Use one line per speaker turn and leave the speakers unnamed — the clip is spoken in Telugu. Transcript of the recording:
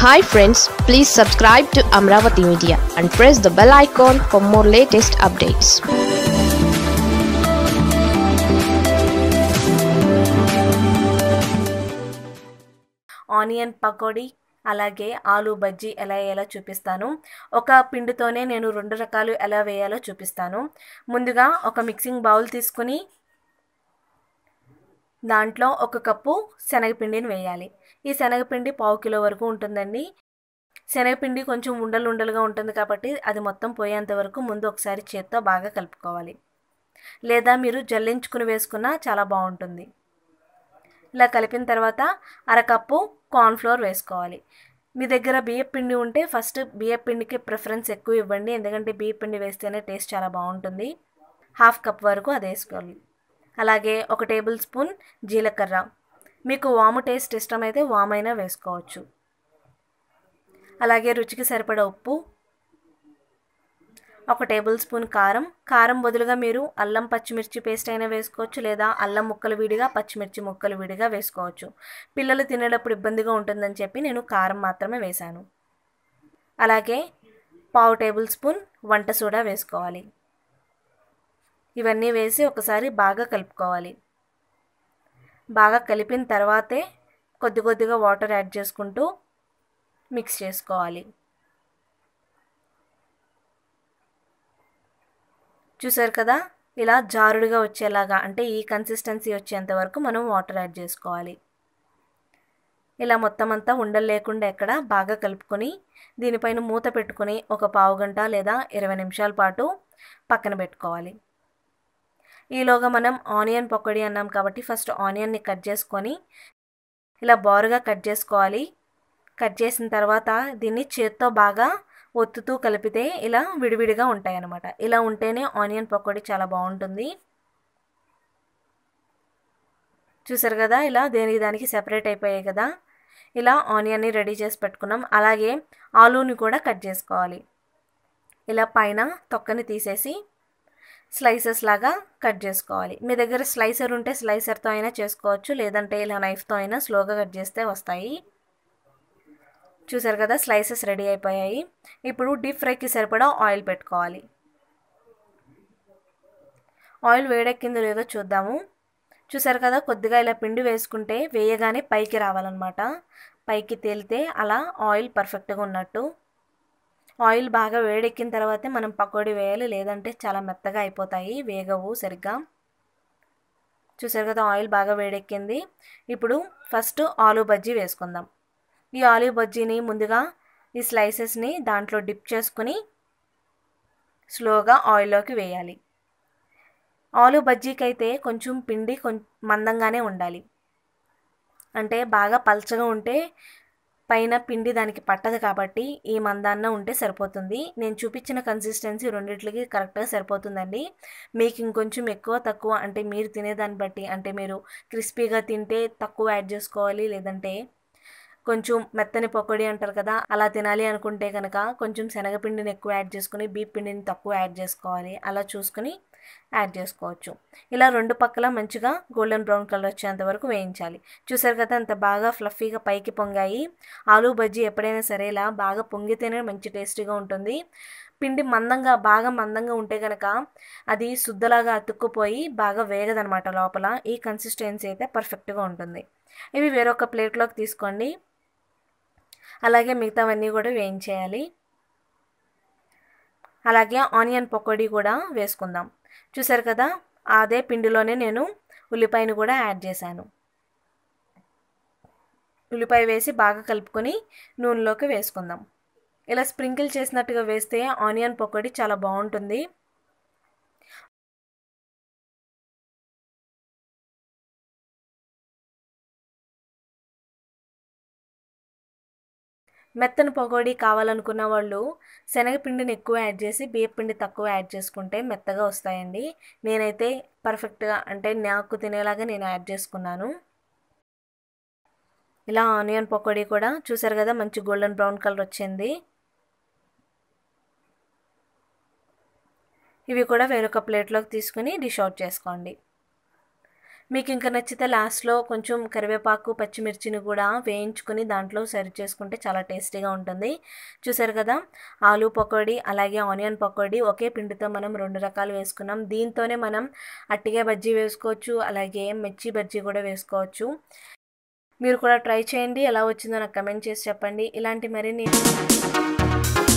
hi friends please subscribe to Amaravati media and press the bell icon for more latest updates
onion pakodi అలాగే ఆలు బజ్జీ ఎలా వేయాలో చూపిస్తాను ఒక పిండితోనే నేను రెండు రకాలు ఎలా వేయాలో చూపిస్తాను ముందుగా ఒక మిక్సింగ్ బౌల్ తీసుకుని దాంట్లో ఒక కప్పు శనగపిండిని వేయాలి ఈ శనగపిండి పావు కిలో వరకు ఉంటుందండి శనగపిండి కొంచెం ఉండలు ఉండలుగా ఉంటుంది కాబట్టి అది మొత్తం పోయేంత వరకు ముందు ఒకసారి చేత్తో బాగా కలుపుకోవాలి లేదా మీరు జల్లించుకుని వేసుకున్నా చాలా బాగుంటుంది ఇలా కలిపిన తర్వాత అరకప్పు కార్న్ఫ్లోర్ వేసుకోవాలి మీ దగ్గర బియ్యం పిండి ఉంటే ఫస్ట్ బియ్యం పిండికి ప్రిఫరెన్స్ ఎక్కువ ఇవ్వండి ఎందుకంటే బియ్యం పిండి వేస్తేనే టేస్ట్ చాలా బాగుంటుంది హాఫ్ కప్ వరకు అది వేసుకోవాలి అలాగే ఒక టేబుల్ స్పూన్ జీలకర్ర మీకు వాము టేస్ట్ ఇష్టమైతే వామైనా వేసుకోవచ్చు అలాగే రుచికి సరిపడా ఉప్పు ఒక టేబుల్ స్పూన్ కారం కారం బదులుగా మీరు అల్లం పచ్చిమిర్చి పేస్ట్ అయినా వేసుకోవచ్చు లేదా అల్లం ముక్కలు విడిగా పచ్చిమిర్చి ముక్కలు విడిగా వేసుకోవచ్చు పిల్లలు తినేటప్పుడు ఇబ్బందిగా ఉంటుందని చెప్పి నేను కారం మాత్రమే వేశాను అలాగే పావు టేబుల్ స్పూన్ వంట సోడా వేసుకోవాలి ఇవన్నీ వేసి ఒకసారి బాగా కలుపుకోవాలి బాగా కలిపిన తర్వాతే కొద్ది కొద్దిగా వాటర్ యాడ్ చేసుకుంటూ మిక్స్ చేసుకోవాలి చూసారు కదా ఇలా జారుడుగా వచ్చేలాగా అంటే ఈ కన్సిస్టెన్సీ వచ్చేంత వరకు మనం వాటర్ యాడ్ చేసుకోవాలి ఇలా మొత్తం అంతా ఉండలు లేకుండా ఎక్కడ బాగా కలుపుకొని దీనిపైన మూత పెట్టుకొని ఒక పావు గంట లేదా ఇరవై నిమిషాల పాటు పక్కన పెట్టుకోవాలి ఈలోగా మనం ఆనియన్ పకోడీ అన్నాం కాబట్టి ఫస్ట్ ఆనియన్ని కట్ చేసుకొని ఇలా బారుగా కట్ చేసుకోవాలి కట్ చేసిన తర్వాత దీన్ని చేత్తో బాగా ఒత్తుతూ కలిపితే ఇలా విడివిడిగా ఉంటాయి అన్నమాట ఇలా ఉంటేనే ఆనియన్ పకోడీ చాలా బాగుంటుంది చూసారు కదా ఇలా దేనికి దానికి సెపరేట్ అయిపోయాయి కదా ఇలా ఆనియన్ని రెడీ చేసి పెట్టుకున్నాం అలాగే ఆలూని కూడా కట్ చేసుకోవాలి ఇలా పైన తొక్కని తీసేసి స్లైసెస్ లాగా కట్ చేసుకోవాలి మీ దగ్గర స్లైసర్ ఉంటే స్లైసర్తో అయినా చేసుకోవచ్చు లేదంటే ఇలా నైఫ్తో అయినా స్లోగా కట్ చేస్తే వస్తాయి చూసారు కదా స్లైసెస్ రెడీ అయిపోయాయి ఇప్పుడు డీప్ ఫ్రైకి సరిపడా ఆయిల్ పెట్టుకోవాలి ఆయిల్ వేడెక్కిందో లేదో చూద్దాము చూసారు కదా కొద్దిగా ఇలా పిండి వేసుకుంటే వేయగానే పైకి రావాలన్నమాట పైకి తేలితే అలా ఆయిల్ పర్ఫెక్ట్గా ఉన్నట్టు ఆయిల్ బాగా వేడెక్కిన తర్వాతే మనం పకోడీ వేయాలి లేదంటే చాలా మెత్తగా అయిపోతాయి వేగవు సరిగ్గా చూసారు కదా ఆయిల్ బాగా వేడెక్కింది ఇప్పుడు ఫస్ట్ ఆలు బజ్జీ వేసుకుందాం ఈ ఆలివ్ బజ్జీని ముందుగా ఈ స్లైసెస్ని దాంట్లో డిప్ చేసుకుని స్లోగా ఆయిల్లోకి వేయాలి ఆలు బజ్జీకి అయితే కొంచెం పిండి కొంచెం మందంగానే ఉండాలి అంటే బాగా పల్చగా ఉంటే పైన పిండి దానికి పట్టదు కాబట్టి ఈ మందాన్న ఉంటే సరిపోతుంది నేను చూపించిన కన్సిస్టెన్సీ రెండిట్లకి కరెక్ట్గా సరిపోతుందండి మీకు ఇంకొంచెం ఎక్కువ తక్కువ అంటే మీరు తినేదాన్ని బట్టి అంటే మీరు క్రిస్పీగా తింటే తక్కువ యాడ్ చేసుకోవాలి లేదంటే కొంచెం మెత్తని పకోడీ అంటారు కదా అలా తినాలి అనుకుంటే కనుక కొంచెం శనగపిండిని ఎక్కువ యాడ్ చేసుకుని బీప్ పిండిని తక్కువ యాడ్ చేసుకోవాలి అలా చూసుకుని యాడ్ చేసుకోవచ్చు ఇలా రెండు పక్కల మంచిగా గోల్డెన్ బ్రౌన్ కలర్ వచ్చేంత వరకు వేయించాలి చూసారు కదా అంత బాగా ఫ్లఫీగా పైకి పొంగాయి ఆలూ బజ్జీ ఎప్పుడైనా సరే ఇలా బాగా పొంగితేనే మంచి టేస్టీగా ఉంటుంది పిండి మందంగా బాగా మందంగా ఉంటే కనుక అది శుద్ధలాగా అతుక్కుపోయి బాగా వేగదనమాట లోపల ఈ కన్సిస్టెన్సీ అయితే పర్ఫెక్ట్గా ఉంటుంది ఇవి వేరొక ప్లేట్లోకి తీసుకోండి అలాగే మిగతావన్నీ కూడా వేయించేయాలి అలాగే ఆనియన్ పకోడీ కూడా వేసుకుందాం చూసారు కదా అదే పిండిలోనే నేను ఉల్లిపాయను కూడా యాడ్ చేశాను ఉల్లిపాయ వేసి బాగా కలుపుకొని నూనెలోకి వేసుకుందాం ఇలా స్ప్రింకిల్ చేసినట్టుగా వేస్తే ఆనియన్ పకోడీ చాలా బాగుంటుంది మెత్తని పకోడీ కావాలనుకున్న వాళ్ళు శనగపిండిని ఎక్కువ యాడ్ చేసి బియ్యపిండి తక్కువ యాడ్ చేసుకుంటే మెత్తగా వస్తాయండి నేనైతే పర్ఫెక్ట్గా అంటే నాకు తినేలాగా నేను యాడ్ చేసుకున్నాను ఇలా ఆనియన్ పకోడీ కూడా చూసారు కదా మంచి గోల్డెన్ బ్రౌన్ కలర్ వచ్చింది ఇవి కూడా వేరొక ప్లేట్లోకి తీసుకుని డిష్ అవుట్ చేసుకోండి మీకు ఇంకా నచ్చితే లాస్ట్లో కొంచెం కరివేపాకు పచ్చిమిర్చిని కూడా వేయించుకొని దాంట్లో సర్వ్ చేసుకుంటే చాలా టేస్టీగా ఉంటుంది చూసారు కదా ఆలు పకోడీ అలాగే ఆనియన్ పకోడీ ఒకే పిండితో మనం రెండు రకాలు వేసుకున్నాం దీంతోనే మనం అట్టిగా బజ్జీ వేసుకోవచ్చు అలాగే మిర్చి బజ్జీ కూడా వేసుకోవచ్చు మీరు కూడా ట్రై చేయండి ఎలా వచ్చిందో నాకు కమెంట్ చేసి చెప్పండి ఇలాంటి మరిన్ని